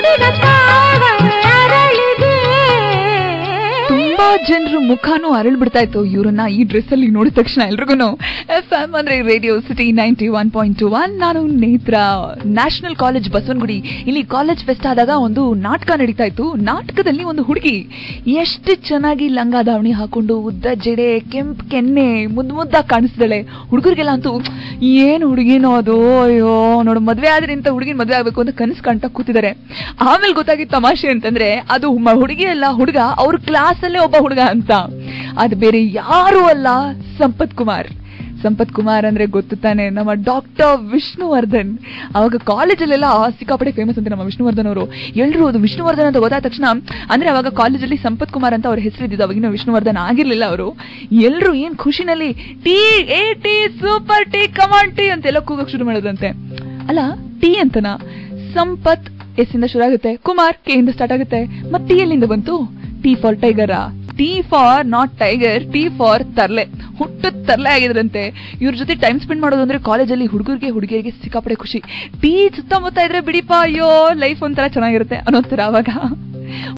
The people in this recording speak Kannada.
ಮೂಡಿದ ತಾವರೆ ಅರಳಿದೆ ತುಂಬಾ ಜನರು ಮುಖಾನು ಅರಳ್ಬಿಡ್ತಾ ಇತ್ತು ಇವ್ರನ್ನ ಈ ಡ್ರೆಸ್ ಅಲ್ಲಿ ನೋಡಿದ ತಕ್ಷಣ ಎಲ್ರಿಗೂ ಎಫ್ ಎಂ ಅಂದ್ರೆ radio city ninety one point two one ನಾನು ನೇತ್ರ ನ್ಯಾಷನಲ್ ಕಾಲೇಜ್ ಬಸವನಗುಡಿ ಇಲ್ಲಿ ಕಾಲೇಜ್ ಫೆಸ್ಟ್ ಆದಾಗ ಒಂದು ನಾಟಕ ನಡೀತಾ ಇತ್ತು ನಾಟಕದಲ್ಲಿ ಒಂದು ಹುಡುಗಿ ಎಷ್ಟು ಚೆನ್ನಾಗಿ ಲಂಗ ದಾವಣಿ ಹಾಕೊಂಡು ಉದ್ದ ಜಡೆ ಕೆಂಪ್ ಕೆನ್ನೆ ಮುದ್ದು ಮುದ್ದಾಗಿ ಕಾಣಿಸ್ತಾಳೆ ಹುಡುಗರಿಗೆಲ್ಲ ಅಂತೂ ಏನು ಹುಡುಗಿನೋ ಅದು ಅಯ್ಯೋ ನೋಡು ಮದ್ವೆ ಆದ್ರೆ ಇಂಥ ಹುಡುಗಿನ ಮದ್ವೆ ಆಗ್ಬೇಕು ಅಂತ ಕನಸು ಕಾಣ್ತಾ ಕೂತಿದ್ದಾರೆ ಆಮೇಲೆ ಗೊತ್ತಾಗಿದ್ದ ತಮಾಷೆ ಅಂತಂದ್ರೆ ಅದು ಮ- ಹುಡುಗಿ ಅಲ್ಲ ಹುಡುಗ ಅವ್ರ ಕ್ಲಾಸ್ ಅಲ್ಲೇ ಒಬ್ಬ ಹುಡುಗ ಅಂತ ಅದು ಬೇರೆ ಯಾರು ಅಲ್ಲ ಸಂಪತ್ ಕುಮಾರ್ ಸಂಪತ್ ಕುಮಾರ್ ಅಂದ್ರೆ ಗೊತ್ತು ತಾನೆ ನಮ್ಮ ಡಾಕ್ಟರ್ ವಿಷ್ಣುವರ್ಧನ್ ಅವಾಗ ಕಾಲೇಜಲ್ಲೆಲ್ಲ ಸಿಕ್ಕಾಪಟ್ಟೆ ಫೇಮಸ್ ಅಂತ ನಮ್ಮ ವಿಷ್ಣುವರ್ಧನ್ ಅವರು ಎಲ್ರು ಅದು ವಿಷ್ಣುವರ್ಧನ್ ಅಂತ ಗೊತ್ತಾದ ತಕ್ಷಣ ಅಂದ್ರೆ ಅವಾಗ ಕಾಲೇಜಲ್ಲಿ ಸಂಪತ್ ಕುಮಾರ್ ಅಂತ ಅವ್ರ ಹೆಸರಿದ್ದು ಅವಾಗಿನ ವಿಷ್ಣುವರ್ಧನ್ ಆಗಿರ್ಲಿಲ್ಲ ಅವರು ಎಲ್ರು ಏನ್ ಖುಷಿನಲ್ಲಿ T A T super T come on T ಅಂತೆಲ್ಲ ಕೂಗಕ್ ಶುರು ಮಾಡೋದಂತೆ ಅಲ್ಲ ಟೀ ಅಂತನಾ ಸಂಪತ್ ಎಸ್ ಇಂದ ಶುರು ಆಗುತ್ತೆ ಕುಮಾರ್ ಕೆ ಇಂದ ಸ್ಟಾರ್ಟ್ ಆಗುತ್ತೆ ಮತ್ತೆ ಟಿ ಎಲ್ಲಿಂದ ಬಂತು T for tiger T for not tiger T for ತರ್ಲೆ ಹುಟ್ಟದ ತರ್ಲೆ ಆಗಿದ್ರಂತೆ ಇವ್ರ ಜೊತೆ ಟೈಮ್ ಸ್ಪೆಂಡ್ ಮಾಡೋದು ಅಂದ್ರೆ ಕಾಲೇಜಲ್ಲಿ ಹುಡುಗರಿಗೆ ಹುಡುಗಿಯರಿಗೆ ಸಿಕ್ಕಾಪಡೆ ಖುಷಿ ಟೀ ಸುತ್ತಮುತ್ತ ಇದ್ರೆ ಬಿಡಿಪ ಅಯ್ಯೋ ಲೈಫ್ ಒಂಥರ ಚೆನ್ನಾಗಿರುತ್ತೆ ಅನ್ನೋ ತರ ಅವಾಗ